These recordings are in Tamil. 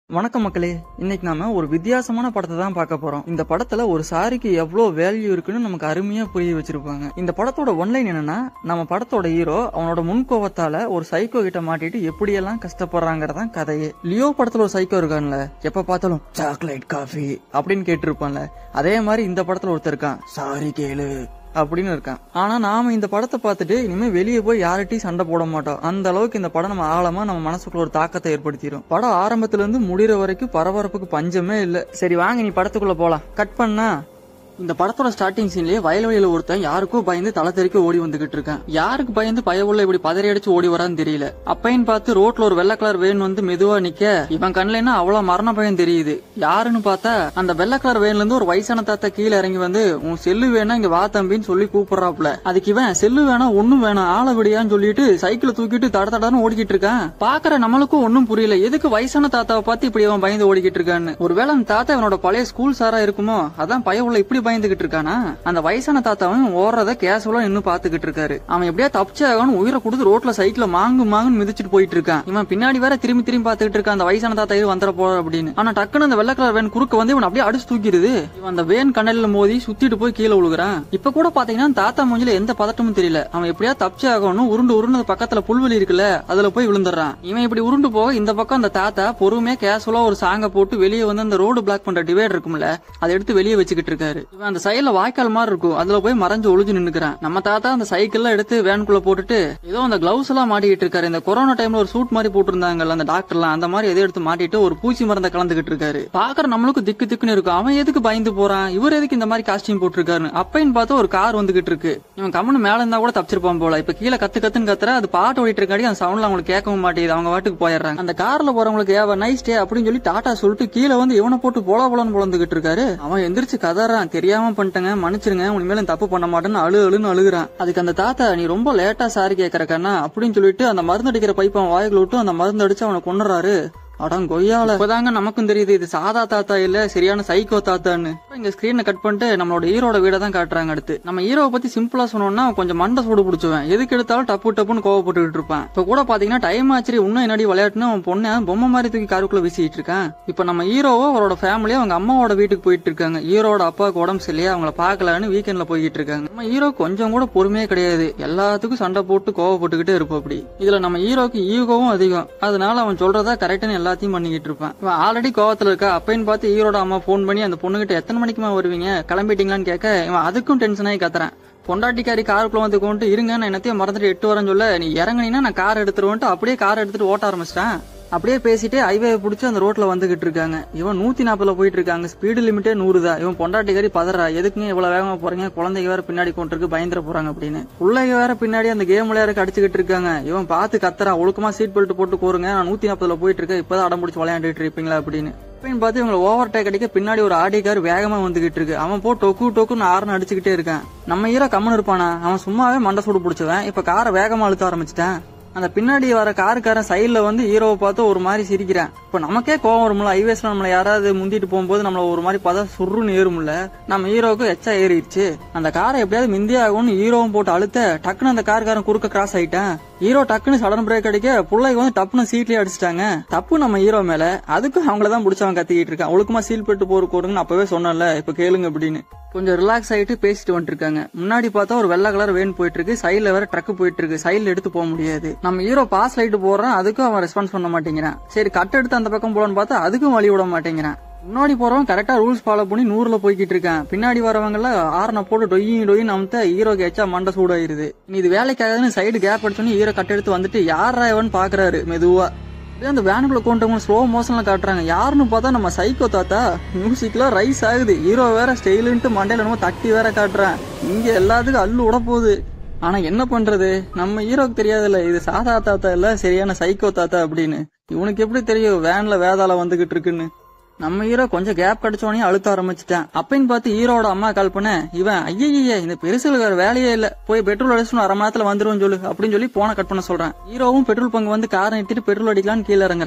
வணக்கம் மக்களே இன்னைக்கு நாம ஒரு வித்தியாசமான படத்தை தான் பார்க்க போறோம் இந்த படத்துல ஒரு சாரிக்கு எவ்வளவு வேல்யூ இருக்குன்னு நமக்கு அருமையா புரிய வச்சிருப்பாங்க இந்த படத்தோட ஒன்லைன் என்னன்னா நம்ம படத்தோட ஹீரோ அவனோட முன்கோவத்தால ஒரு சைக்கோ கிட்ட மாட்டிட்டு எப்படியெல்லாம் கஷ்டப்படுறாங்கறதான் கதையே லியோ படத்துல ஒரு சைக்கோ இருக்கான்ல எப்ப பார்த்தாலும் சாக்லேட் காஃபி அப்படின்னு கேட்டிருப்பான்ல அதே மாதிரி இந்த படத்துல ஒருத்தர் இருக்கான் சாரி கேளு அப்படின்னு இருக்கான் ஆனா நாம இந்த படத்தை பார்த்துட்டு இனிமே வெளியே போய் யார்கிட்டயும் சண்டை போட மாட்டோம் அந்த அளவுக்கு இந்த படம் நம்ம ஆழமா நம்ம மனசுக்குள்ள ஒரு தாக்கத்தை ஏற்படுத்திடும் படம் ஆரம்பத்துல இருந்து முடிகிற வரைக்கும் பரபரப்புக்கு பஞ்சமே இல்ல சரி வாங்க நீ படத்துக்குள்ள போலாம் கட் பண்ணா இந்த படத்தோட ஸ்டார்டிங் சீன்லயே வயல்வெளியில ஒருத்தன் யாருக்கோ பயந்து தலை தெறிக்க ஓடி வந்துகிட்டு இருக்கான் யாருக்கு பயந்து பயவுள்ள இப்படி பதறி அடிச்சு ஓடி வரான்னு தெரியல அப்பைன்னு பார்த்து ரோட்ல ஒரு வெள்ளை கலர் வேன் வந்து மெதுவா நிக்க இவன் கண்ணுல அவ்வளவு மரண பயம் தெரியுது யாருன்னு பார்த்தா அந்த வெள்ளை கலர் வேன்ல இருந்து ஒரு வயசான தாத்தா கீழே இறங்கி வந்து உன் செல்லு வேணா இங்க வா தம்பின்னு சொல்லி கூப்பிடுறாப்ல அதுக்கு இவன் செல்லு வேணாம் ஒண்ணும் வேணாம் ஆள விடியான்னு சொல்லிட்டு சைக்கிளை தூக்கிட்டு தட தடன்னு ஓடிக்கிட்டு இருக்கான் பாக்குற நம்மளுக்கும் ஒண்ணும் புரியல எதுக்கு வயசான தாத்தாவை பார்த்து இப்படி அவன் பயந்து ஓடிக்கிட்டு இருக்கான்னு ஒருவேளை அந்த தாத்தா இவனோட பழைய ஸ்கூல் சாரா இருக்குமோ அதான் பய உள்ள இப்படி பயந்துகிட்டு இருக்கானா அந்த வயசான தாத்தாவும் ஓடுறத கேஷுவலா இன்னும் பாத்துக்கிட்டு இருக்காரு அவன் எப்படியா தப்பிச்சாகணும் உயிரை கொடுத்து ரோட்ல சைக்கிள மாங்கு மாங்குன்னு மிதிச்சிட்டு போயிட்டு இருக்கான் இவன் பின்னாடி வேற திரும்பி திரும்பி பாத்துக்கிட்டு இருக்கான் அந்த வயசான தாத்தா இது வந்துட போற அப்படின்னு ஆனா டக்குன்னு அந்த வெள்ளை கலர் வேன் குறுக்க வந்து இவன் அப்படியே அடிச்சு தூக்கிடுது இவன் அந்த வேன் கண்ணல்ல மோதி சுத்திட்டு போய் கீழே விழுகுறான் இப்ப கூட பாத்தீங்கன்னா அந்த தாத்தா மூஞ்சில எந்த பதட்டமும் தெரியல அவன் எப்படியா தப்பிச்சு ஆகணும் உருண்டு உருண்டு அது பக்கத்துல புல்வெளி இருக்குல்ல அதுல போய் விழுந்துடுறான் இவன் இப்படி உருண்டு போக இந்த பக்கம் அந்த தாத்தா பொறுமையா கேஷுவலா ஒரு சாங்க போட்டு வெளியே வந்து அந்த ரோடு பிளாக் பண்ற டிவைடர் இருக்கும்ல அதை எடுத்து வெளியே வச்சுக்கிட்டு இருக்காரு இவன் அந்த சைடுல வாய்க்கால் மாதிரி இருக்கும் அதுல போய் மறைஞ்சு ஒளிஞ்சு நின்னுக்கிறான் நம்ம தாத்தா அந்த சைக்கிள்ல எடுத்து வேனுக்குள்ள போட்டுட்டு ஏதோ அந்த கிளவுஸ் எல்லாம் மாட்டிக்கிட்டு இருக்காரு இந்த கொரோனா டைம்ல ஒரு சூட் மாதிரி போட்டிருந்தாங்கல்ல அந்த டாக்டர்லாம் அந்த மாதிரி எதை எடுத்து மாட்டிட்டு ஒரு பூச்சி மருந்த கலந்துகிட்டு இருக்காரு பாக்குற நம்மளுக்கு திக்கு திக்குன்னு இருக்கும் அவன் எதுக்கு பயந்து போறான் இவர் எதுக்கு இந்த மாதிரி காஸ்டியூம் போட்டிருக்காரு அப்பைன்னு பார்த்தா ஒரு கார் வந்துகிட்டு இருக்கு இவன் கம்முன்னு மேல இருந்தா கூட தப்பிச்சிருப்பான் போல இப்ப கீழே கத்து கத்துன்னு கத்துற அது பாட்டு ஓடிட்டு இருக்காடி அந்த சவுண்ட்ல அவங்களுக்கு கேட்கவும் மாட்டேங்குது அவங்க வாட்டுக்கு போயிடுறாங்க அந்த கார்ல போறவங்களுக்கு ஏவ நைஸ் டே அப்படின்னு சொல்லி டாடா சொல்லிட்டு கீழே வந்து இவனை போட்டு போல போலன்னு பொழந்துகிட்டு இருக்காரு அவன் எந்திரிச்சு கதறான் தெரியாம பண்ணிட்டேங்க மன்னிச்சிருங்க உனிமேல இந்த தப்பு பண்ண மாட்டேன்னு அழு அழுன்னு அழுகுறான் அதுக்கு அந்த தாத்தா நீ ரொம்ப லேட்டா சாரி கேக்குறக்கண்ணா அப்படின்னு சொல்லிட்டு அந்த மருந்து அடிக்கிற பைப்பை அவன் வாய்க்குள்ள விட்டு அந்த மருந்து அடிச்சு அவனை கொண்டுறாரு அடம் கொய்யால இப்பதாங்க நமக்கும் தெரியுது இது சாதா தாத்தா இல்ல சரியான சைக்கோ தாத்தான்னு இங்க ஸ்கிரீனை கட் பண்ணிட்டு நம்மளோட ஹீரோட வீட தான் காட்டுறாங்க அடுத்து நம்ம ஹீரோவை பத்தி சிம்பிளா சொன்னோம்னா அவன் கொஞ்சம் மண்டை சூடு பிடிச்சுவேன் எதுக்கு எடுத்தாலும் டப்பு டப்புன்னு கோவப்பட்டுக்கிட்டு இருப்பான் இப்ப கூட பாத்தீங்கன்னா டைம் ஆச்சு இன்னும் என்னடி விளையாட்டுன்னு அவன் பொண்ணை பொம்மை மாதிரி தூக்கி காருக்குள்ள வீசிட்டு இருக்கான் இப்ப நம்ம ஹீரோவோ அவரோட ஃபேமிலியா அவங்க அம்மாவோட வீட்டுக்கு போயிட்டு இருக்காங்க ஹீரோட அப்பாவுக்கு உடம்பு சரியில்லையா அவங்கள பாக்கலான்னு வீக்கெண்ட்ல போய்கிட்டு இருக்காங்க நம்ம ஹீரோ கொஞ்சம் கூட பொறுமையே கிடையாது எல்லாத்துக்கும் சண்டை போட்டு கோவப்பட்டுக்கிட்டே இருப்போம் அப்படி இதுல நம்ம ஹீரோக்கு ஈகோவும் அதிகம் அதனால அவன் சொல்றதா கரெக்டான எல்லாத்தையும் பண்ணிக்கிட்டு இருப்பான் இவன் ஆல்ரெடி கோவத்துல இருக்கா அப்பன்னு பார்த்து ஹீரோட அம்மா ஃபோன் பண்ணி அந்த பொண்ணுகிட்ட எத்தனை மணிக்குமா வருவீங்க கிளம்பிட்டீங்களான்னு கேட்க இவன் அதுக்கும் டென்ஷன் ஆகி கத்துறான் பொண்டாட்டிக்காரி காருக்குள்ள வந்து கொண்டு இருங்க நான் என்னத்தையும் மறந்துட்டு எட்டு வரேன்னு சொல்ல நீ இறங்குனீங்கன்னா நான் கார் எடுத்துருவேன்ட்டு அப்படியே கார் எடுத்துட்டு ஓட்ட ஆரம்பிச்சிட்டான் அப்படியே பேசிட்டு ஹைவே பிடிச்சி அந்த ரோட்ல வந்துகிட்டு இருக்காங்க இவன் நூத்தி நாற்பதுல போயிட்டு இருக்காங்க ஸ்பீடு லிமிட்டே நூறு தான் இவன் பொண்டாட்டிக்காரி பதறா எதுக்குங்க இவ்வளவு வேகமா போறீங்க குழந்தைங்க வேற பின்னாடி கொண்டிருக்கு பயந்துட போறாங்க அப்படின்னு பிள்ளைங்க வேற பின்னாடி அந்த கேம் விளையாடுறக்கு அடிச்சுக்கிட்டு இருக்காங்க இவன் பார்த்து கத்துறான் ஒழுக்கமா சீட் பெல்ட் போட்டு கோருங்க நான் நூத்தி நாற்பதுல போயிட்டு இருக்கேன் இப்பதான் அடம் பிடிச்சி விளையாண்டுட்டு இருப்பீங்களா அப்படின்னு அப்படின்னு பார்த்து இவங்களை ஓவர் டேக் அடிக்க பின்னாடி ஒரு ஆடி கார் வேகமா வந்துகிட்டு இருக்கு அவன் போ டொக்கு டொக்குன்னு ஆறுன்னு அடிச்சுக்கிட்டே இருக்கான் நம்ம ஹீரோ கம்மன் இருப்பானா அவன் சும்மாவே மண்டை சூடு பிடிச்சவன் இப்ப காரை வேகமா அழுத்த ஆரம்பிச்சிட்டான் அந்த பின்னாடி வர காருக்காரன் சைடுல வந்து ஹீரோவை பார்த்து ஒரு மாதிரி சிரிக்கிறான் இப்ப நமக்கே கோவம் வரும்ல ஹைவேஸ்ல நம்மள யாராவது முந்திட்டு போகும்போது நம்மள ஒரு மாதிரி பார்த்தா சுருன்னு ஏறும்ல நம்ம ஹீரோவுக்கு எச்சா ஏறிடுச்சு அந்த காரை எப்படியாவது மிந்தி ஆகும்னு ஹீரோவும் போட்டு அழுத்த டக்குன்னு அந்த காருக்காரன் குறுக்க கிராஸ் ஆயிட்டான் ஹீரோ டக்குன்னு சடன் பிரேக் அடிக்க பிள்ளைக்கு வந்து டப்புன்னு சீட்லயே அடிச்சிட்டாங்க தப்பு நம்ம ஹீரோ மேல அதுக்கும் அவங்கள தான் பிடிச்சவன் கத்திக்கிட்டு இருக்கான் ஒழுக்கமா சீல் பெட்டு போரு போடுங்கன்னு அப்பவே சொன்னேன்ல இப்ப கேளுங்க அப்படின்னு கொஞ்சம் ரிலாக்ஸ் ஆயிட்டு பேசிட்டு வந்துட்டு இருக்காங்க முன்னாடி பார்த்தா ஒரு வெள்ளை கலர் வேன் போயிட்டு இருக்கு சைடுல வேற ட்ரக் போயிட்டு இருக்கு சைடுல எடுத்து போக முடியாது நம்ம ஹீரோ பாஸ் லைட் போடுறான் அதுக்கும் அவன் ரெஸ்பான்ஸ் பண்ண மாட்டேங்கிறான் சரி கட் எடுத்து அந்த பக்கம் போலான்னு பார்த்தா அதுக்கும் வழி விட மாட்டேங்கிறான் முன்னாடி போறவன் கரெக்டா ரூல்ஸ் ஃபாலோ பண்ணி நூறுல போய்கிட்டு இருக்கான் பின்னாடி வரவங்க ஆறுன போட்டு டொய்யும் டொய்யும் அமுத்த ஹீரோக்கு எச்சா மண்டை சூடாயிருது நீ இது வேலைக்காகன்னு சைடு கேப் அடிச்சோன்னு ஹீரோ கட் எடுத்து வந்துட்டு யாரா இவன் பாக்குறாரு மெதுவா அப்படியே அந்த வேனுக்குள்ள கொண்டவங்க ஸ்லோ மோஷன்ல காட்டுறாங்க யாருன்னு பார்த்தா நம்ம சைக்கோ தாத்தா மியூசிக்லாம் ரைஸ் ஆகுது ஹீரோ வேற ஸ்டைலுன்ட்டு மண்டையில என்னமோ தட்டி வேற காட்டுறான் இங்க எல்லாத்துக்கும் அல்லு விட போகுது ஆனா என்ன பண்றது நம்ம ஹீரோக்கு தெரியாதுல்ல இது சாதா தாத்தா இல்ல சரியான சைக்கோ தாத்தா அப்படின்னு இவனுக்கு எப்படி தெரியும் வேன்ல வேதாளம் வந்துகிட்டு இருக்குன்னு நம்ம ஹீரோ கொஞ்சம் கேப் கிடைச்சோடனே அழுத்த ஆரம்பிச்சிட்டான் அப்பன்னு பார்த்து ஹீரோட அம்மா கால் பண்ண இவன் ஐயய்ய இந்த பெருசுல வேற வேலையே இல்ல போய் பெட்ரோல் அடிச்சு அரை மணி நேரத்துல வந்துருவோம் சொல்லு அப்படின்னு சொல்லி போன கட் பண்ண சொல்றான் ஹீரோவும் பெட்ரோல் பங்கு வந்து காரை நிறுத்திட்டு பெட்ரோல் அடிக்கலாம்னு கீழே இறங்குறான்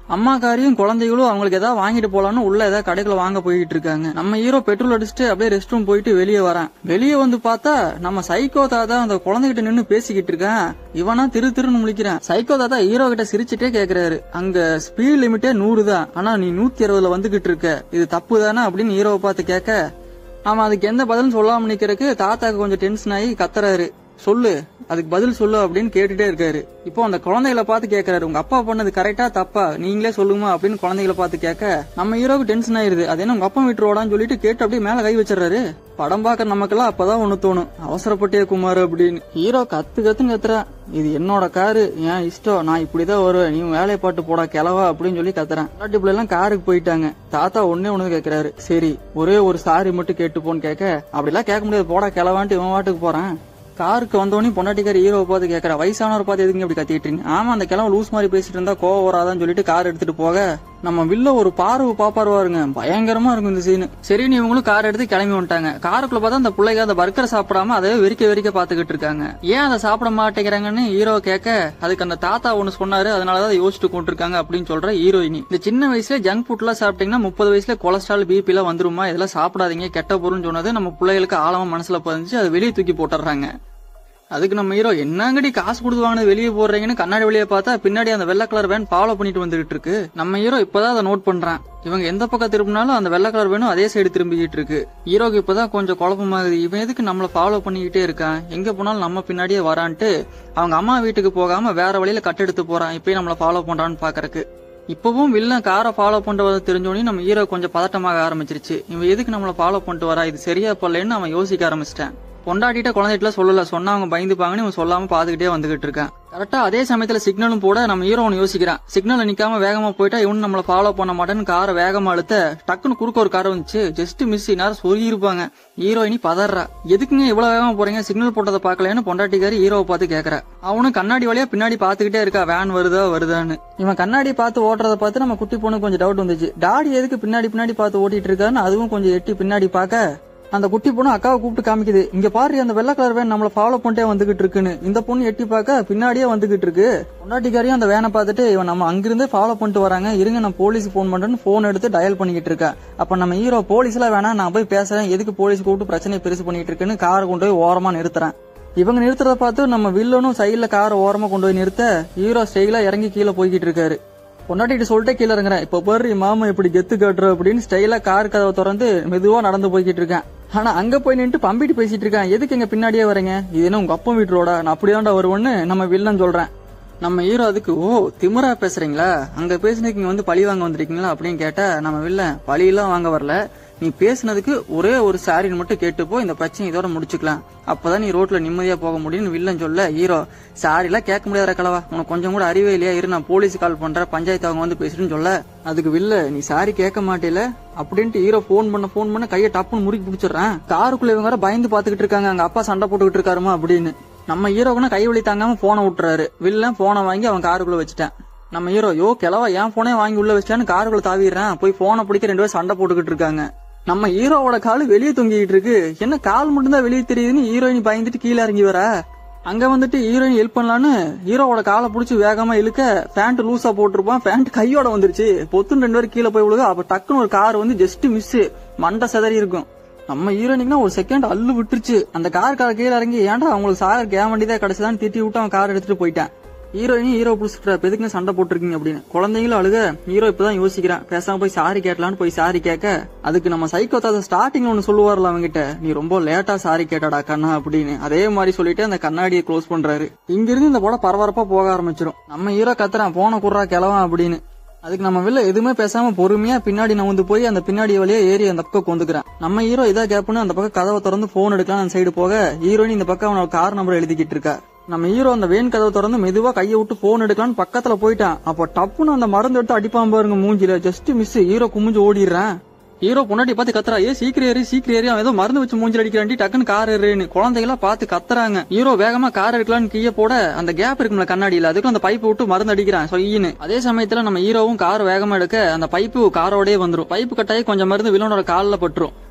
அம்மாக்காரியும் குழந்தைகளும் அவங்களுக்கு ஏதாவது வாங்கிட்டு போலான்னு உள்ள ஏதாவது கடைக்குள்ள வாங்க போயிட்டு இருக்காங்க நம்ம ஹீரோ பெட்ரோல் அடிச்சுட்டு அப்படியே ரெஸ்ட் ரூம் போயிட்டு வெளியே வரான் வெளியே வந்து பார்த்தா நம்ம சைக்கோ தாத்தா அந்த குழந்தைகிட்ட நின்னு பேசிக்கிட்டு இருக்கான் இவனா திரு திருன்னு முழிக்கிறான் சைக்கோ தாத்தா ஹீரோ கிட்ட சிரிச்சுட்டே கேக்குறாரு அங்க ஸ்பீட் லிமிட்டே நூறு தான் ஆனா நீ நூத்தி அறுபதுல வந்துகிட்டு இருக்க இது தப்பு தானே அப்படின்னு ஹீரோவை பார்த்து கேட்க அவன் அதுக்கு எந்த பதிலும் சொல்லாம நிக்கிறதுக்கு தாத்தாக்கு கொஞ்சம் டென்ஷன் ஆகி கத்துறாரு சொல்லு அதுக்கு பதில் சொல்லு அப்படின்னு கேட்டுட்டே இருக்காரு இப்போ அந்த குழந்தைகளை பார்த்து கேக்குறாரு உங்க அப்பா பண்ணது கரெக்டா தப்பா நீங்களே சொல்லுமா அப்படின்னு குழந்தைகளை பார்த்து கேட்க நம்ம ஹீரோக்கு டென்ஷன் ஆயிருது அது என்ன உங்க அப்பா விட்டுருவாடான்னு சொல்லிட்டு கேட்டு அப்படியே மேல கை வச்சிடறாரு படம் பார்க்க நமக்கெல்லாம் அப்பதான் ஒண்ணு தோணும் அவசரப்பட்டே குமார் அப்படின்னு ஹீரோ கத்து கத்துன்னு கத்துறா இது என்னோட காரு ஏன் இஷ்டம் நான் இப்படிதான் வருவேன் நீ வேலையை பாட்டு போடா கிளவா அப்படின்னு சொல்லி கத்துறேன் பிள்ளை எல்லாம் காருக்கு போயிட்டாங்க தாத்தா ஒன்னே ஒண்ணு கேக்குறாரு சரி ஒரே ஒரு சாரி மட்டும் கேட்டு போன்னு கேட்க அப்படிலாம் கேட்க முடியாது போடா கிளவான்ட்டு இவன் வாட்டுக்கு போறேன் காருக்கு வந்தோடனே பொண்டாட்டிக்கார ஹீரோவை பார்த்து கேட்கற வயசானவர் பார்த்து எதுங்க இப்படி கத்திட்டு இருக்கீங்க ஆமா அந்த கிழமை லூஸ் மாதிரி பேசிட்டு இருந்தா கோவம் வராதான்னு சொல்லிட்டு கார் எடுத்துட்டு போக நம்ம வில்ல ஒரு பார்வை பாப்பாருவாருங்க பயங்கரமா இருக்கும் இந்த சீன் சரி நீ இவங்களும் கார் எடுத்து கிளம்பி வந்துட்டாங்க காருக்குள்ள பார்த்தா அந்த பிள்ளைங்க அந்த பர்கர் சாப்பிடாம அதை வெறிக்க வெறிக்க பாத்துக்கிட்டு இருக்காங்க ஏன் அதை சாப்பிட மாட்டேங்கிறாங்கன்னு ஹீரோ கேட்க அதுக்கு அந்த தாத்தா ஒண்ணு சொன்னாரு அதனாலதான் அதை யோசிச்சுட்டு கொண்டிருக்காங்க அப்படின்னு சொல்ற ஹீரோயினி இந்த சின்ன வயசுல ஜங்க் ஃபுட் எல்லாம் சாப்பிட்டீங்கன்னா முப்பது வயசுல கொலஸ்ட்ரால் பிபி எல்லாம் வந்துருமா இதெல்லாம் சாப்பிடாதீங்க கெட்ட பொருள்னு சொன்னது நம்ம பிள்ளைகளுக்கு ஆழமா மனசுல பதிஞ்சு அதை வெளியே தூக்கி போட்டுறாங்க அதுக்கு நம்ம ஹீரோ என்னங்கடி காசு கொடுத்து வாங்கினது வெளியே போடுறீங்கன்னு கண்ணாடி வெளியே பார்த்தா பின்னாடி அந்த வெள்ளை கலர் வேன் ஃபாலோ பண்ணிட்டு வந்துகிட்டு இருக்கு நம்ம ஹீரோ இப்பதான் அதை நோட் பண்றான் இவங்க எந்த பக்கம் திரும்பினாலும் அந்த வெள்ளை கலர் வேணும் அதே சைடு திரும்பிக்கிட்டு இருக்கு ஹீரோக்கு இப்பதான் கொஞ்சம் குழப்பமாகுது இவன் எதுக்கு நம்மள ஃபாலோ பண்ணிக்கிட்டே இருக்கான் எங்க போனாலும் நம்ம பின்னாடியே வரான்ட்டு அவங்க அம்மா வீட்டுக்கு போகாம வேற வழியில கட்டெடுத்து போறான் இப்பயும் நம்மள ஃபாலோ பண்றான்னு பாக்குறக்கு இப்பவும் வில்லன் காரை ஃபாலோ பண்றது தெரிஞ்சோடனே நம்ம ஹீரோ கொஞ்சம் பதட்டமாக ஆரம்பிச்சிருச்சு இவன் எதுக்கு நம்மள ஃபாலோ பண்ணிட்டு வரா இது சரியா படலன்னு அவன் யோசிக்க ஆரம்பிச்சிட்டான் பொண்டாட்டிட்ட குழந்தைகிட்ட சொல்லல சொன்னா அவங்க பயந்துப்பாங்கன்னு இவன் சொல்லாம பாத்துக்கிட்டே வந்துகிட்டு இருக்கான் கரெக்டா அதே சமயத்துல சிக்னலும் போட நம்ம ஹீரோ ஒன்று யோசிக்கிறான் சிக்னல் நிக்காம வேகமா போயிட்டா இவனு நம்மள ஃபாலோ பண்ண மாட்டேன்னு காரை வேகமா அழுத்த டக்குன்னு குறுக்க ஒரு கார் வந்துச்சு ஜஸ்ட் மிஸ் நேரம் சொல்லி இருப்பாங்க ஹீரோயினி பதறா எதுக்குங்க இவ்வளவு வேகமா போறீங்க சிக்னல் போட்டதை பாக்கலன்னு பொண்டாட்டிக்காரி ஹீரோவை பார்த்து கேக்குறா அவனும் கண்ணாடி வழியா பின்னாடி பாத்துக்கிட்டே இருக்கா வேன் வருதா வருதான்னு இவன் கண்ணாடி பார்த்து ஓட்டுறத பார்த்து நம்ம குட்டி பொண்ணு கொஞ்சம் டவுட் வந்துச்சு டாடி எதுக்கு பின்னாடி பின்னாடி பார்த்து ஓட்டிட்டு இருக்கான்னு அதுவும் கொஞ்சம் எட்டி பின்னாடி பார்க்க அந்த குட்டி பொண்ணு அக்காவை கூப்பிட்டு காமிக்குது இங்க பாரு அந்த வெள்ளை கலர் வேன் நம்மள ஃபாலோ பண்ணிட்டே வந்துகிட்டு இருக்குன்னு இந்த பொண்ணு எட்டி பார்க்க பின்னாடியே வந்துகிட்டு இருக்கு பொண்டாட்டிக்காரியும் அந்த வேனை பார்த்துட்டு இவன் நம்ம அங்கிருந்தே ஃபாலோ பண்ணிட்டு வராங்க இருங்க நான் போலீஸ் போன் பண்றேன்னு போன் எடுத்து டயல் பண்ணிக்கிட்டு இருக்கா அப்ப நம்ம ஹீரோ போலீஸ்ல வேணா நான் போய் பேசுறேன் எதுக்கு போலீஸ் கூப்பிட்டு பிரச்சனை பெருசு பண்ணிட்டு இருக்குன்னு காரை கொண்டு போய் ஓரமா நிறுத்துறேன் இவங்க நிறுத்துறத பார்த்து நம்ம வில்லனும் சைடுல காரை ஓரமா கொண்டு போய் நிறுத்த ஹீரோ ஸ்டைலா இறங்கி கீழே போய்கிட்டு இருக்காரு பொண்டாட்டிட்டு சொல்லிட்டே கீழே இறங்குறேன் இப்ப பாரு மாமா இப்படி கெத்து காட்டுற அப்படின்னு ஸ்டைலா கார் கதவை திறந்து மெதுவா நடந்து போய்கிட்டு இருக்கேன் ஆனா அங்க போய் நின்று பம்பிட்டு பேசிட்டு இருக்கான் எதுக்கு எங்க பின்னாடியே வரீங்க இது என்ன உங்க அப்பா வீட்டு ரோடா நான் அப்படிதான்டா வருவேன்னு நம்ம வில்லன் சொல்றேன் நம்ம ஹீரோ அதுக்கு ஓ திமிரா பேசுறீங்களா அங்க பேசினதுக்கு இங்க வந்து பழி வாங்க வந்திருக்கீங்களா அப்படின்னு கேட்டா நம்ம வில்லன் பழியெல்லாம் வாங்க வரல நீ பேசுனதுக்கு ஒரே ஒரு சாரின்னு மட்டும் கேட்டுப்போ இந்த பிரச்சனை இதோட முடிச்சுக்கலாம் அப்பதான் நீ ரோட்ல நிம்மதியா போக முடியும்னு வில்லன் சொல்ல ஹீரோ சாரிலாம் கேட்க முடியாத கலவா உனக்கு கொஞ்சம் கூட அறிவே இல்லையா இரு நான் போலீஸ் கால் பண்றேன் பஞ்சாயத்து அவங்க வந்து பேசுறேன்னு சொல்ல அதுக்கு வில்ல நீ சாரி கேட்க மாட்டேல அப்படின்ட்டு ஹீரோ போன் பண்ண போன் பண்ண கையை டப்புன்னு முறுக்கி பிடிச்சிடுறேன் காருக்குள்ள இவங்க வேற பயந்து பாத்துக்கிட்டு இருக்காங்க அங்க அப்பா சண்டை போட்டுக்கிட்டு இருக்காருமா அப்படின்னு நம்ம ஹீரோக்குன்னா கை வலி தாங்காம போனை விட்டுறாரு வில்லன் போனை வாங்கி அவன் காருக்குள்ள வச்சுட்டான் நம்ம ஹீரோ யோ கிளவா என் போனே வாங்கி உள்ள வச்சிட்டான்னு காருக்குள்ள தாவிடுறேன் போய் போனை பிடிக்க ரெண்டு பேரும் சண்டை போட்டுக்கிட்டு இருக்காங்க நம்ம ஹீரோவோட காலு வெளியே தொங்கிட்டு இருக்கு என்ன கால் மட்டும்தான் வெளியே தெரியுதுன்னு ஹீரோயின் பயந்துட்டு கீழே இறங்கி வர அங்க வந்துட்டு ஹீரோயின் ஹெல்ப் பண்ணலான்னு ஹீரோவோட காலை புடிச்சு வேகமா இழுக்க பேண்ட் லூசா போட்டிருப்பான் பேண்ட் கையோட வந்துருச்சு பொத்துன்னு ரெண்டு பேரும் கீழே போய் விழுக அப்ப டக்குன்னு ஒரு கார் வந்து ஜஸ்ட் மிஸ் மண்டை செதறி இருக்கும் நம்ம ஹீரோனிக்னா ஒரு செகண்ட் அள்ளு விட்டுருச்சு அந்த கார் கார கீழே இறங்கி ஏன்டா அவங்களுக்கு சாகர் கே வண்டிதான் கிடைச்சதான்னு திட்டி விட்டு அவன் கார் எடுத்துட்டு போயிட்டான் ஹீரோயினி ஹீரோ புடிச்சிட்டு எதுக்கு சண்டை போட்டிருக்கீங்க அப்படின்னு குழந்தைங்களும் அழுக ஹீரோ இப்பதான் யோசிக்கிறான் பேசாம போய் சாரி கேட்கலான்னு போய் சாரி கேட்க அதுக்கு நம்ம சைக்கோ தாத்தா ஸ்டார்டிங்ல ஒன்னு சொல்லுவார்ல அவங்கிட்ட நீ ரொம்ப லேட்டா சாரி கேட்டாடா கண்ணா அப்படின்னு அதே மாதிரி சொல்லிட்டு அந்த கண்ணாடியை க்ளோஸ் பண்றாரு இங்க இருந்து இந்த படம் பரபரப்பா போக ஆரம்பிச்சிடும் நம்ம ஹீரோ கத்துறான் போன குர்றா கிளவான் அப்படின்னு அதுக்கு நம்ம வெளில எதுவுமே பேசாம பொறுமையா பின்னாடி நவுந்து போய் அந்த பின்னாடி வழியா ஏறி அந்த பக்கம் வந்துக்கிறான் நம்ம ஹீரோ இதா கேப்னு அந்த பக்கம் கதவை திறந்து போன் எடுக்கலாம் அந்த சைடு போக ஹீரோயின் இந்த பக்கம் அவனோட கார் நம்பர் எழுதிக்கிட்டு இருக்கா நம்ம ஹீரோ அந்த வேன் கதவை திறந்து மெதுவா கையை விட்டு போன் எடுக்கலாம்னு பக்கத்துல போயிட்டான் அப்போ டப்புன்னு அந்த மருந்து எடுத்து அடிப்பான் பாருங்க மூஞ்சில ஜஸ்ட் மிஸ் ஹீரோ குமிஞ்சு ஓடிடுறான் ஹீரோ பொண்டாட்டி பார்த்து கத்துறா ஏ சீக்கிரம் ஏறி சீக்கிரம் ஏறி அவன் ஏதோ மருந்து வச்சு மூஞ்சில் அடிக்கிறாண்டி டக்குன்னு கார் ஏறுன்னு குழந்தைகளா பார்த்து கத்துறாங்க ஹீரோ வேகமா கார் எடுக்கலாம்னு கீழே போட அந்த கேப் இருக்கும்ல கண்ணாடியில அதுக்கு அந்த பைப் விட்டு மருந்து அடிக்கிறான் சொய்யின்னு அதே சமயத்துல நம்ம ஹீரோவும் கார் வேகமா எடுக்க அந்த பைப்பு காரோடயே வந்துரும் பைப்பு கட்டாயி கொஞ்சம் மருந்து வில்லனோட காலில் பட்டுரும்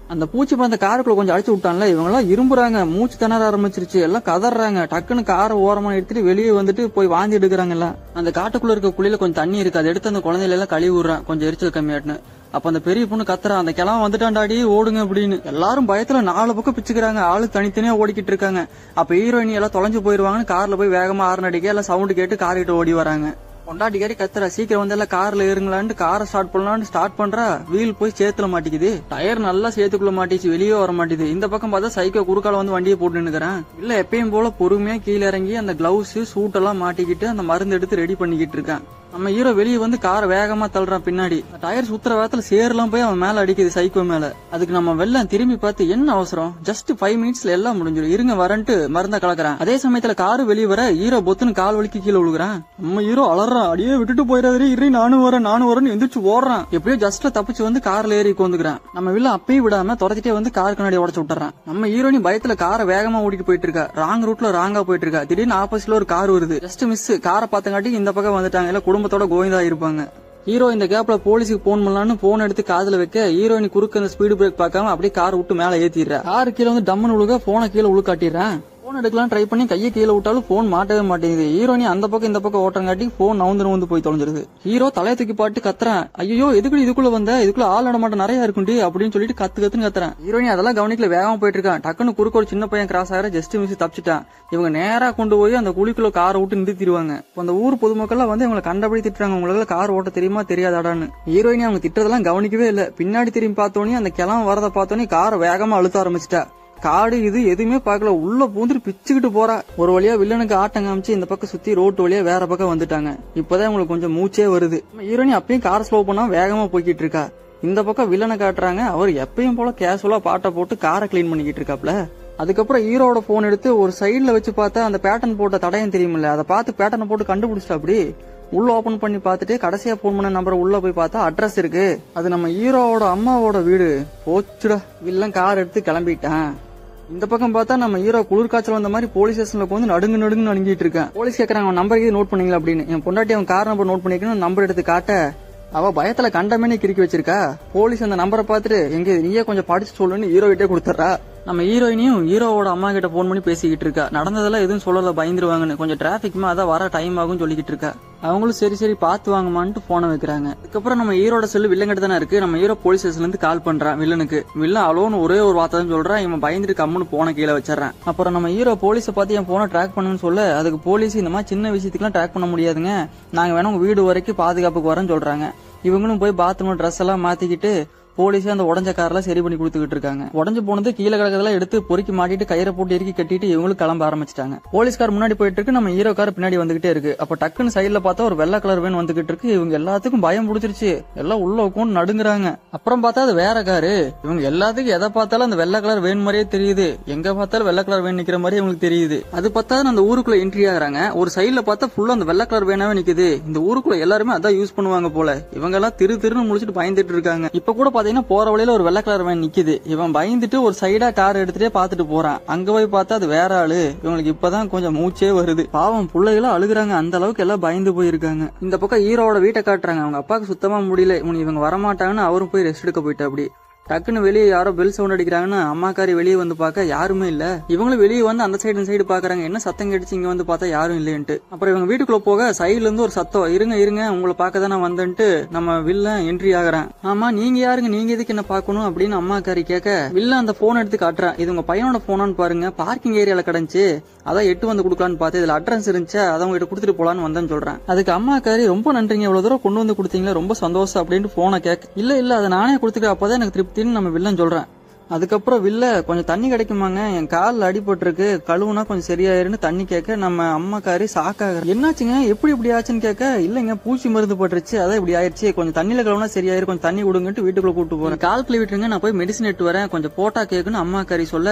அந்த பூச்சி பந்த காருக்குள்ள கொஞ்சம் அடிச்சு விட்டான்ல இவங்க எல்லாம் இரும்புறாங்க மூச்சு திணற ஆரம்பிச்சிருச்சு எல்லாம் கதறாங்க டக்குன்னு காரை ஓரமா எடுத்துட்டு வெளியே வந்துட்டு போய் வாந்தி எடுக்கிறாங்க எல்லாம் அந்த காட்டுக்குள்ள இருக்க குழியில கொஞ்சம் தண்ணி இருக்கு அதை எடுத்து அந்த குழந்தையில எல்லாம் கழுவி விடுறான் கொஞ்சம் எரிச்சல் கம்மியாட்டுன்னு அப்ப அந்த பெரிய பொண்ணு கத்துறா அந்த கிழவன் வந்துட்டான்டாடி ஓடுங்க அப்படின்னு எல்லாரும் பயத்துல நாலு பக்கம் பிச்சுக்கிறாங்க ஆளு தனித்தனியா ஓடிக்கிட்டு இருக்காங்க அப்ப ஹீரோயினி எல்லாம் தொலைஞ்சு போயிருவாங்கன்னு கார்ல போய் வேகமா ஆறு அடிக்க எல்லாம் சவுண்ட் கேட்டு கார் கிட்ட ஓடி வராங்க பொண்டாட்டிக்காரி கத்துறா சீக்கிரம் வந்து எல்லாம் கார்ல ஏறுங்களான்ட்டு காரை ஸ்டார்ட் பண்ணலான்னு ஸ்டார்ட் பண்றா வீல் போய் சேத்துல மாட்டிக்குது டயர் நல்லா சேத்துக்குள்ள மாட்டிச்சு வெளியே வர மாட்டேது இந்த பக்கம் பார்த்தா சைக்கோ குறுக்கால வந்து வண்டியை போட்டு நின்னுக்கிறேன் இல்ல எப்பயும் போல பொறுமையா கீழே இறங்கி அந்த கிளவுஸ் சூட் எல்லாம் மாட்டிக்கிட்டு அந்த மருந்து எடுத்து ரெடி பண்ணிக்கிட்டு இருக்கேன் நம்ம ஹீரோ வெளியே வந்து காரை வேகமா தள்ளுறான் பின்னாடி டயர் சுத்துற வேகத்துல சேர்லாம் போய் அவன் மேல அடிக்குது சைக்கோ மேல அதுக்கு நம்ம வெள்ளம் திரும்பி பார்த்து என்ன அவசரம் ஜஸ்ட் ஃபைவ் மினிட்ஸ்ல எல்லாம் முடிஞ்சிடும் இருங்க வரன்ட்டு மருந்த கலக்குறான் அதே சமயத்துல காரு வெளியே வர ஹீரோ பொத்துன்னு கால் வலிக்கு கீழே விழுகுறான் நம்ம ஹீரோ அலறான் அடியே விட்டுட்டு போயிடாதே இரு நானும் வரேன் நானும் வரேன்னு எந்திரிச்சு ஓடுறான் எப்படியோ ஜஸ்ட் தப்பிச்சு வந்து கார்ல ஏறி உட்காந்துக்கிறான் நம்ம வில்ல அப்பயும் விடாம துரத்திட்டே வந்து கார் கண்ணாடி உடச்சு விட்டுறான் நம்ம ஹீரோனி பயத்துல காரை வேகமா ஓடிட்டு போயிட்டு இருக்கா ராங் ரூட்ல ராங்கா போயிட்டு இருக்கா திடீர்னு ஆப்போசிட்ல ஒரு கார் வருது ஜஸ்ட் மிஸ் காரை பார்த்தங்காட்டி இந்த பக்கம் வந்துட்டாங்க இல்ல குடும்பத்தோட கோவிந்தா இருப்பாங்க ஹீரோ இந்த கேப்ல போலீஸுக்கு போன் பண்ணலான்னு போன் எடுத்து காதுல வைக்க ஹீரோயினி குறுக்க அந்த ஸ்பீடு பிரேக் பார்க்காம அப்படியே கார் விட்டு மேல ஏத்திடுறா கார் கீழே வந்து டம்முன்னு உழுக போனை கீழே உழுக்காட்டிடுறேன் போன் எடுக்கலாம் ட்ரை பண்ணி கையை கீழே விட்டாலும் போன் மாட்டவே மாட்டேங்குது ஹீரோனி அந்த பக்கம் இந்த பக்கம் ஓட்டங்காட்டி போன் நவுந்து நவுந்து போய் தொலைஞ்சிருது ஹீரோ தலையை தூக்கி பாட்டு கத்துறான் ஐயோ எதுக்குள்ள இதுக்குள்ள வந்த இதுக்குள்ள ஆள் நடமாட்டம் நிறைய இருக்குண்டி அப்படின்னு சொல்லிட்டு கத்து கத்துன்னு கத்துறான் ஹீரோனி அதெல்லாம் கவனிக்கல வேகமா போயிட்டு இருக்கான் டக்குன்னு குறுக்க ஒரு சின்ன பையன் கிராஸ் ஆகிற ஜஸ்ட் மிஸ் தப்பிச்சிட்டான் இவங்க நேரா கொண்டு போய் அந்த குழிக்குள்ள காரை விட்டு நிறுத்திடுவாங்க இப்ப அந்த ஊர் பொதுமக்கள்லாம் வந்து இவங்களை கண்டபடி திட்டுறாங்க உங்களுக்கு கார் ஓட்ட தெரியுமா தெரியாதாடான்னு ஹீரோயினி அவங்க திட்டுறதெல்லாம் கவனிக்கவே இல்ல பின்னாடி திரும்பி பார்த்தோன்னே அந்த கிளம்ப வரத பார்த்தோன்னே காரை வேகமா அழுத்த ஆரம்பிச்சிட்டா காடு இது எதுவுமே பார்க்கல உள்ள பூந்துட்டு பிச்சுக்கிட்டு போறா ஒரு வழியா வில்லனுக்கு ஆட்டம் காமிச்சு இந்த பக்கம் சுத்தி ரோட்டு வழியா வேற பக்கம் வந்துட்டாங்க இப்பதான் உங்களுக்கு கொஞ்சம் மூச்சே வருது ஹீரோனி அப்பயும் கார் ஸ்லோ பண்ணா வேகமா போய்கிட்டு இருக்கா இந்த பக்கம் வில்லனை காட்டுறாங்க அவர் எப்பயும் போல கேஷுவலா பாட்டை போட்டு காரை கிளீன் பண்ணிக்கிட்டு இருக்காப்ல அதுக்கப்புறம் ஹீரோட போன் எடுத்து ஒரு சைடுல வச்சு பார்த்தா அந்த பேட்டர்ன் போட்ட தடயம் தெரியுமில்ல அதை பார்த்து பேட்டர்னை போட்டு கண்டுபிடிச்சிட்டா அப்படி உள்ள ஓபன் பண்ணி பார்த்துட்டு கடைசியா போன் பண்ண நம்பர் உள்ள போய் பார்த்தா அட்ரஸ் இருக்கு அது நம்ம ஹீரோவோட அம்மாவோட வீடு போச்சுடா வில்லன் கார் எடுத்து கிளம்பிட்டான் இந்த பக்கம் பார்த்தா நம்ம ஹீரோ குளிர் காய்ச்சல் வந்த மாதிரி போலீஸ் ஸ்டேஷன்ல வந்து நடுங்கு நடுங்கு நடுங்கிட்டு இருக்கேன் போலீஸ் கேக்குறாங்க அவன் நம்பர் நோட் பண்ணீங்களா அப்படின்னு என் பொண்டாட்டி அவன் கார் நம்பர் நோட் பண்ணிக்கணும் நம்பர் எடுத்து காட்ட அவ பயத்துல கண்டமேனே கிறுக்கி வச்சிருக்கா போலீஸ் அந்த நம்பரை பார்த்துட்டு எங்க இது நீயே கொஞ்சம் படிச்சு சொல்லுன்னு ஹீரோ கிட்டே கொடுத்துட்றா நம்ம ஹீரோயினியும் ஹீரோவோட அம்மா கிட்ட போன் பண்ணி பேசிக்கிட்டு இருக்கா நடந்ததெல்லாம் எதுவும் சொல்லல பயந்துருவாங்கன்னு கொஞ்சம் டிராபிக்மா அதான் வர டைம் ஆகும் சொல்லிக்கிட்டு இருக்கா அவங்களும் சரி சரி பார்த்து வாங்கம்மான்ட்டு போனை வைக்கிறாங்க அதுக்கப்புறம் நம்ம ஹீரோட செல்லு வில்லங்கிட்ட தானே இருக்கு நம்ம ஹீரோ போலீஸ் ஸ்டேஷன்ல இருந்து கால் பண்றான் வில்லனுக்கு வில்லன் அலோன்னு ஒரே ஒரு வார்த்தை தான் சொல்றான் இவன் பயந்துட்டு கம்முன்னு போன கீழே வச்சிடறான் அப்புறம் நம்ம ஹீரோ போலீஸை பார்த்து என் போனை ட்ராக் பண்ணுன்னு சொல்ல அதுக்கு போலீஸ் இந்த மாதிரி சின்ன விஷயத்துக்குலாம் ட்ராக் பண்ண முடியாதுங்க நாங்க வேணா உங்க வீடு வரைக்கும் பாதுகாப்புக்கு வரேன்னு சொல்றாங்க இவங்களும் போய் பாத்ரூம் ட்ரெஸ் எல்லாம் மாத்திக்கிட்டு போலீஸே அந்த உடஞ்ச கார்ல சரி பண்ணி கொடுத்துக்கிட்டு இருக்காங்க உடஞ்சு போனது கீழே கிடக்கிறதெல்லாம் எடுத்து பொறுக்கி மாட்டிட்டு கயிறை போட்டு இறுக்கி கட்டிட்டு இவங்களும் கிளம்ப ஆரம்பிச்சிட்டாங்க போலீஸ் கார் முன்னாடி போயிட்டு இருக்கு நம்ம ஹீரோ கார் பின்னாடி வந்துகிட்டே இருக்கு அப்ப டக்குன்னு சைடுல பார்த்தா ஒரு வெள்ளை கலர் வேன் வந்துகிட்டு இருக்கு இவங்க எல்லாத்துக்கும் பயம் பிடிச்சிருச்சு எல்லாம் உள்ள உட்காந்து நடுங்குறாங்க அப்புறம் பார்த்தா அது வேற காரு இவங்க எல்லாத்துக்கும் எதை பார்த்தாலும் அந்த வெள்ளை கலர் வேன் மாதிரியே தெரியுது எங்க பார்த்தாலும் வெள்ளை கலர் வேன் நிக்கிற மாதிரி இவங்களுக்கு தெரியுது அது பார்த்தா அந்த ஊருக்குள்ள என்ட்ரி ஆகுறாங்க ஒரு சைடுல பார்த்தா ஃபுல்லா அந்த வெள்ளை கலர் வேனாவே நிக்குது இந்த ஊருக்குள்ள எல்லாருமே அதான் யூஸ் பண்ணுவாங்க போல இவங்க எல்லாம் திரு திருன்னு முடிச்சிட்டு பயந்துட்டு இருக்காங்க இப்ப கூட பாத்தீங்கன்னா போற வழியில ஒரு வெள்ளை கலர் வேன் நிக்குது இவன் பயந்துட்டு ஒரு சைடா கார் எடுத்துட்டே பாத்துட்டு போறான் அங்க போய் பார்த்தா அது வேற ஆளு இவங்களுக்கு இப்பதான் கொஞ்சம் மூச்சே வருது பாவம் பிள்ளைகளும் அழுகுறாங்க அந்த அளவுக்கு எல்லாம் பயந்து போயிருக்காங்க இந்த பக்கம் ஹீரோவோட வீட்டை காட்டுறாங்க அவங்க அப்பாவுக்கு சுத்தமா முடியல இவங்க இவங்க வரமாட்டாங்கன்னு அவரும் போய் ரெஸ்ட் எடுக்க போயிட்டு அப்படி டக்குன்னு வெளியே யாரோ பெல் சவுண்ட் அடிக்கிறாங்கன்னு அம்மாக்காரி வெளியே வந்து பார்க்க யாருமே இல்ல இவங்களும் வெளியே வந்து அந்த சைடு இந்த சைடு பாக்குறாங்க என்ன சத்தம் கேட்டுச்சு இங்க வந்து பார்த்தா யாரும் இல்லைன்ட்டு அப்புறம் இவங்க வீட்டுக்குள்ள போக சைடுல இருந்து ஒரு சத்தம் இருங்க இருங்க உங்களை பார்க்க தான் நான் வந்தேன்ட்டு நம்ம வில்லன் என்ட்ரி ஆகுறேன் ஆமா நீங்க யாருங்க நீங்க எதுக்கு என்ன பார்க்கணும் அப்படின்னு அம்மாக்காரி கேட்க வில்லன் அந்த போன் எடுத்து காட்டுறான் இது உங்க பையனோட போனான்னு பாருங்க பார்க்கிங் ஏரியால கிடந்துச்சு அதான் எட்டு வந்து கொடுக்கலான்னு பார்த்து இதுல அட்ரஸ் இருந்துச்சு அதை உங்ககிட்ட கொடுத்துட்டு போலான்னு வந்தேன்னு சொல்றேன் அதுக்கு அம்மாக்காரி ரொம்ப நன்றிங்க இவ்வளவு தூரம் கொண்டு வந்து கொடுத்தீங்களா ரொம்ப சந்தோஷம் அப்படின்ட்டு போனை கேட்க இல்ல இல்ல அதை நானே கொடுத்துக்க அப்பதான் எனக்கு திருப்தின்னு நம்ம வில்லன் சொல்றேன் அதுக்கப்புறம் வில்ல கொஞ்சம் தண்ணி கிடைக்குமாங்க என் காலில் அடிபட்டிருக்கு கழுவுனா கொஞ்சம் சரியாயிருன்னு தண்ணி கேட்க நம்ம அம்மாக்காரி சாக்காக என்னாச்சுங்க எப்படி இப்படி ஆச்சுன்னு கேட்க இல்லைங்க பூச்சி மருந்து போட்டுருச்சு அதான் இப்படி ஆயிடுச்சு கொஞ்சம் தண்ணியில கழுவுனா சரியாயிரும் கொஞ்சம் தண்ணி கொடுங்கன்ட்டு வீட்டுக்குள்ள கூட்டு போறேன் கால் கழுவிட்டுருங்க நான் போய் மெடிசன் எடுத்து வரேன் கொஞ்சம் போட்டா கேக்குன்னு அம்மாக்காரி சொல்ல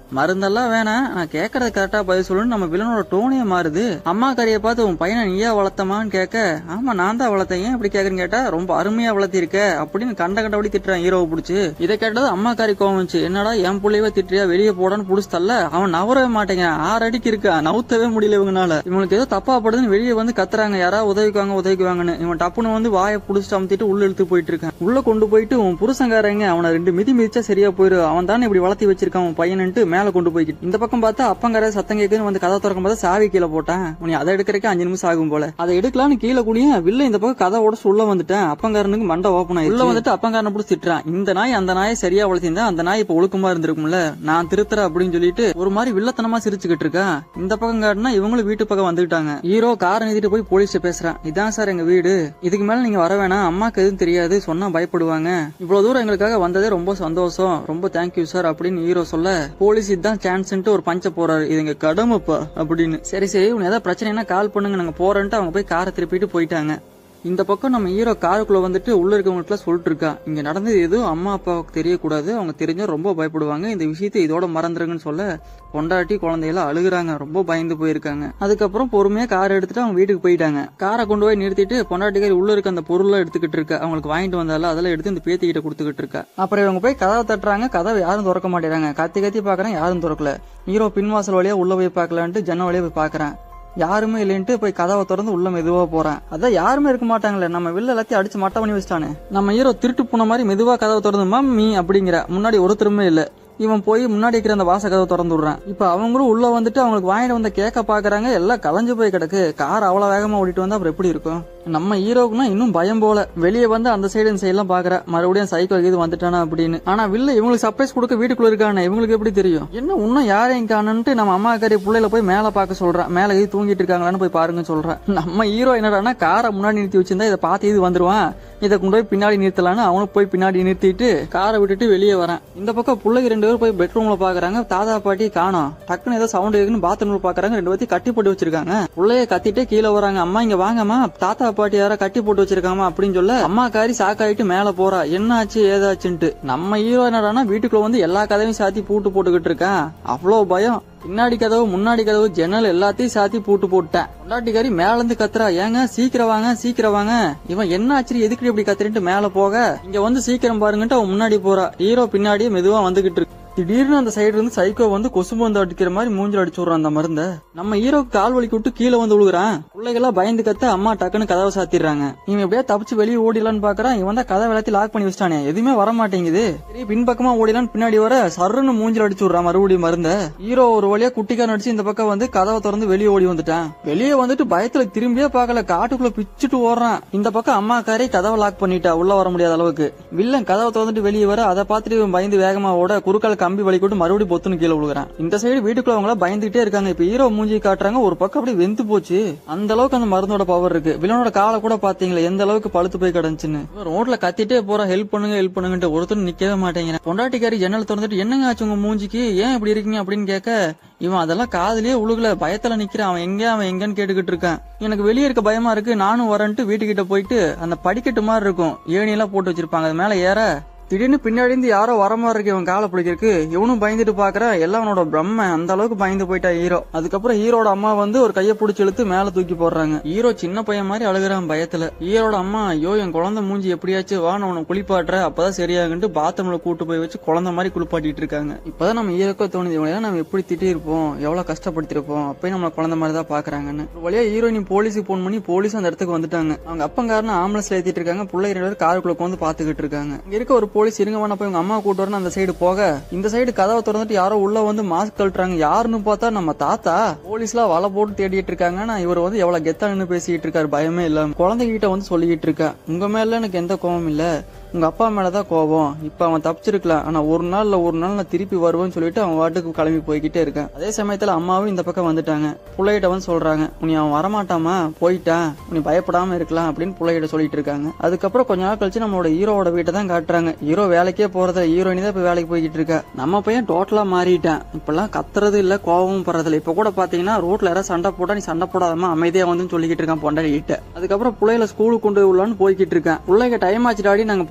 மருந்தெல்லாம் வேணாம் நான் கேட்கறது கரெக்டா பதில் சொல்லுன்னு நம்ம வில்லனோட டோனே மாறுது அம்மா கறியை பார்த்து உன் பையனை நீயா வளர்த்தமான்னு கேட்க ஆமா நான் தான் வளர்த்தேன் ஏன் இப்படி கேக்குறேன்னு கேட்டா ரொம்ப அருமையா வளர்த்திருக்க அப்படின்னு கண்ட கண்டபடி திட்டுறான் ஹீரோவை பிடிச்சி இதை கேட்டது அம்மா காரி கோவம் வந்துச்சு என்னடா என் புள்ளையவே திட்டுறியா வெளியே போடான்னு புடிச்சு தள்ள அவன் நவரவே மாட்டேங்கிறான் ஆறு அடிக்கு இருக்கா நவுத்தவே முடியல இவங்கனால இவங்களுக்கு ஏதோ தப்பா படுதுன்னு வெளியே வந்து கத்துறாங்க யாராவது உதவிக்குவாங்க உதவிக்குவாங்கன்னு இவன் டப்புன்னு வந்து வாயை புடிச்சிட்டு அமுத்திட்டு உள்ள இழுத்து போயிட்டு இருக்கான் உள்ள கொண்டு போயிட்டு உன் புருஷங்காரங்க அவனை ரெண்டு மிதி மிதிச்சா சரியா போயிரு அவன் தானே இப்படி வளர்த்தி வச்சிருக்கான் உன் பையன்ட்டு மேல கொண்டு போய்க்கிட்டு இந்த பக்கம் பார்த்தா அப்பங்கார சத்தம் கேக்குதுன்னு வந்து கதை திறக்கும் பார்த்தா சாவி கீழே போட்டான் உனி அதை எடுக்கிறதுக்கு அஞ்சு நிமிஷம் ஆகும் போல அதை எடுக்கலாம்னு கீழே கூடிய வில்ல இந்த பக்கம் கதை உடச்சு உள்ள வந்துட்டேன் அப்பங்காரனுக்கு மண்டை ஓப்பன் ஆயிடுச்சு உள்ள வந்துட்டு அப்பங்காரனை பிடிச்சி திட்டுறான் இந்த நாய் அந்த நாயை சரியா வளர்த்திருந்தா அந்த நாய் இப்ப ஒழுக்கமா இருந்திருக்கும்ல நான் திருத்துற அப்படின்னு சொல்லிட்டு ஒரு மாதிரி வில்லத்தனமா சிரிச்சுக்கிட்டு இருக்கான் இந்த பக்கம் காட்டினா இவங்களும் வீட்டு பக்கம் வந்துட்டாங்க ஹீரோ காரை நிறுத்திட்டு போய் போலீஸ்ல பேசுறான் இதான் சார் எங்க வீடு இதுக்கு மேல நீங்க வர வேணாம் அம்மாக்கு எதுவும் தெரியாது சொன்னா பயப்படுவாங்க இவ்வளவு தூரம் எங்களுக்காக வந்ததே ரொம்ப சந்தோஷம் ரொம்ப தேங்க்யூ சார் அப்படின்னு ஹீரோ சொல்ல போலீஸ் இதுதான் சான்ஸ்ன்ட்டு ஒரு பஞ்ச போறாரு இது எங்க கடமைப்பா அப்படின்னு சரி சரி உனக்கு ஏதாவது பிரச்சனைனா கால் பண்ணுங்க நாங்க போறேன்ட்டு அவங்க போய் காரை திருப்பிட்டு போயிட்டாங்க இந்த பக்கம் நம்ம ஹீரோ காருக்குள்ள வந்துட்டு உள்ள இருக்கவங்களுக்குலாம் சொல்லிட்டு இருக்கா இங்க நடந்தது எதுவும் அம்மா அப்பாவுக்கு தெரியக்கூடாது அவங்க தெரிஞ்சா ரொம்ப பயப்படுவாங்க இந்த விஷயத்தை இதோட மறந்துருங்கன்னு சொல்ல பொண்டாட்டி குழந்தையெல்லாம் அழுகுறாங்க ரொம்ப பயந்து போயிருக்காங்க அதுக்கப்புறம் பொறுமையா கார் எடுத்துட்டு அவங்க வீட்டுக்கு போயிட்டாங்க காரை கொண்டு போய் நிறுத்திட்டு பொண்டாட்டிக்காரி உள்ள இருக்க அந்த பொருள்லாம் எடுத்துக்கிட்டு இருக்கா அவங்களுக்கு வாங்கிட்டு வந்தால அதெல்லாம் எடுத்து இந்த பேத்திக்கிட்ட கொடுத்துக்கிட்டு இருக்கா அப்புறம் இவங்க போய் கதவை தட்டுறாங்க கதவை யாரும் திறக்க மாட்டேறாங்க கத்தி கத்தி பாக்குறாங்க யாரும் திறக்கல ஹீரோ பின்வாசல் வழியா உள்ள போய் பார்க்கலான்ட்டு ஜன்னல் வழியா போய் பாக்குறேன் யாருமே இல்லைன்ட்டு போய் கதவை திறந்து உள்ள மெதுவா போறேன் அதான் யாருமே இருக்க மாட்டாங்களே நம்ம வெளில எல்லாத்தையும் அடிச்சு மட்டை பண்ணி வச்சிட்டானே நம்ம ஹீரோ திருட்டு போன மாதிரி மெதுவா கதவை திறந்து மம்மி அப்படிங்கிற முன்னாடி ஒருத்தருமே இல்ல இவன் போய் முன்னாடி இருக்கிற அந்த வாச கதவை திறந்து விடுறான் இப்ப அவங்களும் உள்ள வந்துட்டு அவங்களுக்கு வாங்கிட்டு வந்த கேக்க பாக்குறாங்க எல்லாம் கலைஞ்சு போய் கிடக்கு கார் அவ்வளவு வேகமா ஓடிட்டு வந்தா அப்புறம் எப்படி இருக்கும் நம்ம ஹீரோக்குனா இன்னும் பயம் போல வெளியே வந்து அந்த சைடு இந்த சைடுலாம் பாக்குற மறுபடியும் சைக்கோ இது வந்துட்டானா அப்படின்னு ஆனா வில்ல இவங்களுக்கு சர்ப்ரைஸ் கொடுக்க வீட்டுக்குள்ள இருக்கானே இவங்களுக்கு எப்படி தெரியும் என்ன இன்னும் யாரையும் காணுன்ட்டு நம்ம அம்மா கறி பிள்ளைல போய் மேல பார்க்க சொல்றான் மேல இது தூங்கிட்டு இருக்காங்களான்னு போய் பாருங்கன்னு சொல்றான் நம்ம ஹீரோ என்னடான்னா காரை முன்னாடி நிறுத்தி வச்சிருந்தா இதை பார்த்து இது வந்துருவான் இதை கொண்டு போய் பின்னாடி நிறுத்தலான்னு அவனும் போய் பின்னாடி நிறுத்திட்டு காரை விட்டுட்டு வெளியே வரான் இந்த பக்கம் பிள்ளைங்க ரெண்டு பேரும் போய் பெட்ரூம்ல பாக்குறாங்க தாத்தா பாட்டி காணோம் டக்குன்னு ஏதோ சவுண்ட் கேக்குன்னு பாத்ரூம்ல பாக்குறாங்க ரெண்டு பேர்த்தையும் கட்டி போட்டு வச்சிருக்காங்க பிள்ளைய கத்திட்டே கீழே வராங்க அம்மா இங்க வாங்கம்மா தாத்தா பாட்டி யாரா கட்டி போட்டு வச்சிருக்காமா அப்படின்னு சொல்ல அம்மா காரி சாக்காயிட்டு மேல போறா என்ன ஆச்சு ஏதாச்சுன்ட்டு நம்ம ஹீரோ என்னடான்னா வீட்டுக்குள்ள வந்து எல்லா கதவையும் சாத்தி பூட்டு போட்டுக்கிட்டு இருக்கான் அவ்வளவு பயம் பின்னாடி கதவு முன்னாடி கதவு ஜன்னல் எல்லாத்தையும் சாத்தி பூட்டு போட்டேன் பொண்டாட்டிக்காரி மேல இருந்து கத்துறா ஏங்க சீக்கிரம் வாங்க சீக்கிரம் வாங்க இவன் என்ன ஆச்சு எதுக்கு இப்படி கத்துறேன்ட்டு மேல போக இங்க வந்து சீக்கிரம் பாருங்கன்ட்டு அவன் முன்னாடி போறா ஹீரோ பின்னாடியே மெதுவா வந்துகிட்டு இருக்கு திடீர்னு அந்த சைடு இருந்து சைக்கோ வந்து கொசு மருந்து அடிக்கிற மாதிரி மூஞ்சில் அடிச்சு விடுறான் அந்த மருந்த நம்ம ஹீரோக்கு கால் வலிக்கு விட்டு கீழே வந்து விழுகுறான் பிள்ளைகள்லாம் பயந்து கத்த அம்மா டக்குன்னு கதவை சாத்திடுறாங்க இவன் எப்படியா தப்பிச்சு வெளியே ஓடிடலான்னு பாக்குறான் இவன் தான் கதவை எல்லாத்தையும் லாக் பண்ணி வச்சிட்டானே எதுவுமே வர மாட்டேங்குது சரி பின்பக்கமா ஓடிலான்னு பின்னாடி வர சர்ருன்னு மூஞ்சில் அடிச்சு விடுறான் மறுபடியும் மருந்த ஹீரோ ஒரு வழியா குட்டிக்காரன் அடிச்சு இந்த பக்கம் வந்து கதவை திறந்து வெளியே ஓடி வந்துட்டான் வெளியே வந்துட்டு பயத்துல திரும்பியே பார்க்கல காட்டுக்குள்ள பிச்சுட்டு ஓடுறான் இந்த பக்கம் அம்மா காரி கதவை லாக் பண்ணிட்டா உள்ள வர முடியாத அளவுக்கு வில்லன் கதவை திறந்துட்டு வெளியே வர அதை பார்த்துட்டு இவன் பயந்து வேகமா ஓட குறுக்கால கம்பி வலிக்கூட்டு மறுபடியும் பொத்துன்னு கீழே விழுகிறான் இந்த சைடு வீட்டுக்குள்ள அவங்கள பயந்துகிட்டே இருக்காங்க இப்ப ஹீரோ மூஞ்சி காட்டுறாங்க ஒரு பக்கம் அப்படியே வெந்து போச்சு அந்த அளவுக்கு அந்த மருந்தோட பவர் இருக்கு வில்லனோட காலை கூட பாத்தீங்களா எந்த அளவுக்கு பழுத்து போய் கிடந்துச்சுன்னு இவன் ரோட்ல கத்திட்டே போற ஹெல்ப் பண்ணுங்க ஹெல்ப் பண்ணுங்கன்ட்டு ஒருத்தர் நிக்கவே மாட்டேங்கிறேன் பொண்டாட்டிக்காரி ஜன்னல் திறந்துட்டு என்னங்க ஆச்சு உங்க மூஞ்சிக்கு ஏன் இப்படி இருக்கீங்க அப்படின்னு கேட்க இவன் அதெல்லாம் காதுலயே உழுகல பயத்துல நிக்கிறான் அவன் எங்க அவன் எங்கன்னு கேட்டுக்கிட்டு இருக்கான் எனக்கு வெளியே இருக்க பயமா இருக்கு நானும் வரேன்ட்டு வீட்டுக்கிட்ட போயிட்டு அந்த படிக்கட்டு மாதிரி இருக்கும் ஏணி எல்லாம் போட்டு வச்சிருப்பாங்க அது மேல ஏற திடீர்னு பின்னாடி இருந்து யாரோ வர மாதிரி இருக்கு இவன் காலை பிடிக்கிறதுக்கு இவனும் பயந்துட்டு பாக்குற எல்லாம் அவனோட பிரம்ம அந்த அளவுக்கு பயந்து போயிட்டா ஹீரோ அதுக்கப்புறம் ஹீரோட அம்மா வந்து ஒரு கைய பிடிச்சி இழுத்து மேல தூக்கி போடுறாங்க ஹீரோ சின்ன பையன் மாதிரி அழுகுறான் பயத்துல ஹீரோட அம்மா ஐயோ என் குழந்தை மூஞ்சி எப்படியாச்சும் வா நான் உன்னை குளிப்பாட்டுற அப்பதான் சரியாகுன்ட்டு பாத்ரூம்ல கூட்டு போய் வச்சு குழந்தை மாதிரி குளிப்பாட்டிட்டு இருக்காங்க இப்பதான் நம்ம ஹீரோக்கோ தோணுது இவங்கள நம்ம எப்படி திட்டிருப்போம் எவ்வளவு கஷ்டப்படுத்திருப்போம் அப்பயும் நம்மள குழந்தை மாதிரி தான் பாக்குறாங்கன்னு ஒரு வழியா ஹீரோயின் போலீஸுக்கு போன் பண்ணி போலீஸ் அந்த இடத்துக்கு வந்துட்டாங்க அவங்க அப்பங்காரன ஆம்புலன்ஸ்ல ஏத்திட்டு இருக்காங்க பிள்ளை ரெண்டு பேரும் காருக்குள்ள வந்து பாத்துக்கிட்டு இருக்காங்க இங்க இருக்க ஒரு போலீஸ் இருங்க வேணா போய் உங்க அம்மா கூட்டு வரணும் அந்த சைடு போக இந்த சைடு கதவை திறந்துட்டு யாரோ உள்ள வந்து மாஸ்க் கழட்டுறாங்க யாருன்னு பார்த்தா நம்ம தாத்தா போலீஸ்லாம் வலை போட்டு தேடிட்டு இருக்காங்க நான் இவர் வந்து எவ்வளவு கெத்தா நின்னு பேசிட்டு இருக்காரு பயமே இல்லாம குழந்தைகிட்ட வந்து சொல்லிக்கிட்டு இருக்கேன் உங்க மேல எனக்கு எந்த கோவம் இல்ல உங்க அப்பா மேலதான் கோபம் இப்ப அவன் தப்பிச்சிருக்கலாம் ஆனா ஒரு நாள் இல்ல ஒரு நாள் நான் திருப்பி வருவேன்னு சொல்லிட்டு அவன் வாட்டுக்கு கிளம்பி போய்கிட்டே இருக்கேன் அதே சமயத்துல அம்மாவும் இந்த பக்கம் வந்துட்டாங்க புள்ளைகிட்ட வந்து சொல்றாங்க உனி அவன் வரமாட்டாமா போயிட்டான் உனி பயப்படாம இருக்கலாம் அப்படின்னு புள்ளைகிட்ட சொல்லிட்டு இருக்காங்க அதுக்கப்புறம் கொஞ்ச நாள் கழிச்சு நம்மளோட ஹீரோவோட வீட்டை தான் காட்டுறாங்க ஹீரோ வேலைக்கே போறத ஹீரோயினி தான் இப்ப வேலைக்கு போய்கிட்டு இருக்கா நம்ம பையன் டோட்டலா மாறிட்டான் இப்பெல்லாம் கத்துறது இல்ல கோபமும் படுறதில்ல இப்ப கூட பாத்தீங்கன்னா ரோட்ல யாராவது சண்டை போட்டா நீ சண்டை போடாதமா அமைதியா வந்து சொல்லிக்கிட்டு இருக்கான் பொண்டாடி கிட்ட அதுக்கப்புறம் பிள்ளைகளை ஸ்கூலுக்கு கொண்டு போய் விடலான்னு போய்கிட்டு இருக்கேன் பிள்ளைங்க டைம் ஆச்சு டாடி நாங்க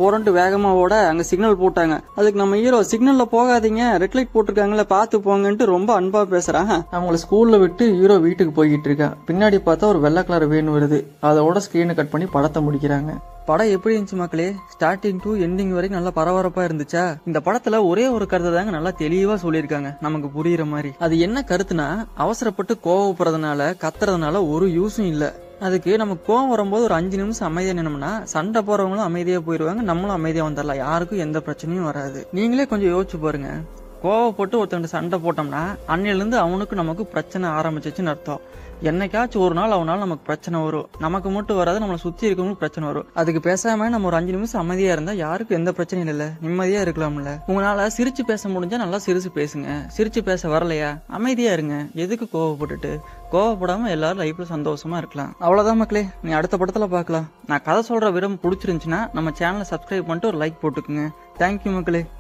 போறோன்ட்டு வேகமா ஓட அங்க சிக்னல் போட்டாங்க அதுக்கு நம்ம ஹீரோ சிக்னல்ல போகாதீங்க ரெட் லைட் போட்டிருக்காங்கல்ல பார்த்து போங்கன்ட்டு ரொம்ப அன்பா பேசுறான் அவங்கள ஸ்கூல்ல விட்டு ஹீரோ வீட்டுக்கு போய்கிட்டு இருக்கான் பின்னாடி பார்த்தா ஒரு வெள்ளை கலர் வேன் வருது அதோட ஸ்கிரீனை கட் பண்ணி படத்தை முடிக்கிறாங்க படம் எப்படி இருந்துச்சு மக்களே ஸ்டார்டிங் டு எண்டிங் வரைக்கும் நல்லா பரபரப்பா இருந்துச்சா இந்த படத்துல ஒரே ஒரு கருத்தை தாங்க நல்லா தெளிவா சொல்லியிருக்காங்க நமக்கு புரியுற மாதிரி அது என்ன கருத்துனா அவசரப்பட்டு கோவப்படுறதுனால கத்துறதுனால ஒரு யூஸும் இல்ல அதுக்கு நமக்கு கோவம் வரும்போது ஒரு அஞ்சு நிமிஷம் அமைதியா நின்னோம்னா சண்டை போறவங்களும் அமைதியா போயிடுவாங்க நம்மளும் அமைதியா வந்துடலாம் யாருக்கும் எந்த பிரச்சனையும் வராது நீங்களே கொஞ்சம் யோசிச்சு பாருங்க கோவப்பட்டு ஒருத்தன் சண்டை போட்டோம்னா அன்னையிலேருந்து அவனுக்கு நமக்கு பிரச்சனை ஆரம்பிச்சிச்சுன்னு அர்த்தம் என்னைக்காச்சும் ஒரு நாள் அவனால நமக்கு பிரச்சனை வரும் நமக்கு மட்டும் வராது நம்மளை சுத்தி இருக்கவங்களுக்கு பிரச்சனை வரும் அதுக்கு பேசாம நம்ம ஒரு அஞ்சு நிமிஷம் அமைதியா இருந்தா யாருக்கும் எந்த பிரச்சனையும் இல்ல நிம்மதியா இருக்கலாம்ல உங்களால சிரிச்சு பேச முடிஞ்சா நல்லா சிரிச்சு பேசுங்க சிரிச்சு பேச வரலையா அமைதியா இருங்க எதுக்கு கோவப்பட்டுட்டு கோவப்படாம எல்லாரும் லைஃப்ல சந்தோஷமா இருக்கலாம் அவ்வளவுதான் மக்களே நீ அடுத்த படத்துல பார்க்கலாம் நான் கதை சொல்ற விடம் பிடிச்சிருந்துச்சுன்னா நம்ம சேனலை சப்ஸ்கிரைப் பண்ணிட்டு ஒரு லைக் போட்டுக்குங்க தேங்க்யூ மக்களே